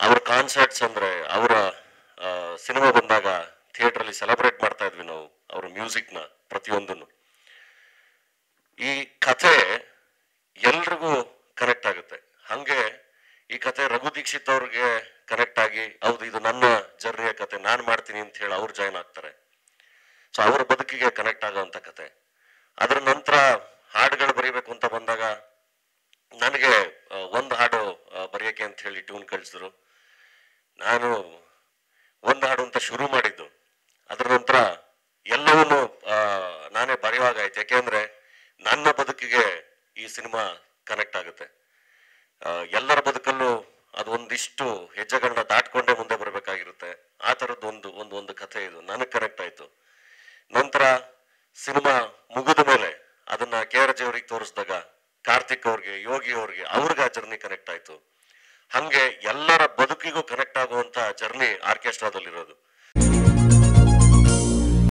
ಅವ್ರ ಕಾನ್ಸರ್ಟ್ಸ್ ಅಂದ್ರೆ ಅವರ ಸಿನಿಮಾ ಬಂದಾಗ ಥಿಯೇಟ್ರಲ್ಲಿ ಸೆಲೆಬ್ರೇಟ್ ಮಾಡ್ತಾ ಇದ್ವಿ ನಾವು ಅವ್ರ ಮ್ಯೂಸಿಕ್ನ ಪ್ರತಿಯೊಂದನ್ನು ಈ ಕಥೆ ಎಲ್ರಿಗೂ ಕನೆಕ್ಟ್ ಆಗುತ್ತೆ ಹಂಗೆ ಈ ಕತೆ ರಘು ದೀಕ್ಷಿತ್ ಅವ್ರಿಗೆ ಕನೆಕ್ಟ್ ಆಗಿ ಹೌದು ಇದು ನನ್ನ ಜರ್ನಿಯ ಕತೆ ನಾನು ಮಾಡ್ತೀನಿ ಅಂತ ಹೇಳಿ ಅವ್ರು ಜಾಯ್ನ್ ಆಗ್ತಾರೆ ಸೊ ಅವರ ಬದುಕಿಗೆ ಕನೆಕ್ಟ್ ಆಗೋವಂಥ ಕತೆ ಅದರ ನಂತರ ಹಾಡುಗಳು ಬರೀಬೇಕು ಅಂತ ಬಂದಾಗ ನನಗೆ ಆ, ಒಂದು ಹಾಡು ಆ, ಬರೆಯಕ್ಕೆ ಅಂತ ಹೇಳಿ ಟ್ಯೂನ್ ಕಳಿಸಿದ್ರು ನಾನು ಒಂದು ಹಾಡು ಅಂತ ಶುರು ಮಾಡಿದ್ದು ಅದರ ನಂತರ ಎಲ್ಲವನ್ನೂ ಆ, ನಾನೇ ಬರೆಯುವಾಗಾಯ್ತು ಯಾಕೆಂದ್ರೆ ನನ್ನ ಬದುಕಿಗೆ ಈ ಸಿನಿಮಾ ಕನೆಕ್ಟ್ ಆಗುತ್ತೆ ಆ, ಎಲ್ಲರ ಬದುಕಲ್ಲೂ ಅದು ಒಂದಿಷ್ಟು ಹೆಜ್ಜೆಗಳನ್ನ ದಾಟ್ಕೊಂಡೇ ಮುಂದೆ ಬರಬೇಕಾಗಿರುತ್ತೆ ಆ ಥರದ್ದು ಒಂದು ಒಂದು ಒಂದು ಕಥೆ ಇದು ನನಗೆ ಕನೆಕ್ಟ್ ಆಯ್ತು ನಂತರ ಸಿನಿಮಾ ಮುಗಿದ ಮೇಲೆ ಅದನ್ನ ಕೆ ಆರ್ ಜಿ ಅವ್ರಿಗೆ ತೋರಿಸಿದಾಗ ಕಾರ್ತಿಕ್ ಅವ್ರಿಗೆ ಯೋಗಿ ಅವ್ರಿಗೆ ಅವ್ರಿಗೆ ಆ ಜರ್ನಿ ಕನೆಕ್ಟ್ ಆಯ್ತು ಹಂಗೆ ಎಲ್ಲರ ಬದುಕಿಗೂ ಕನೆಕ್ಟ್ ಆಗುವಂತ ಜರ್ನಿ ಆರ್ಕೆಸ್ಟ್ರಾದಲ್ಲಿರೋದು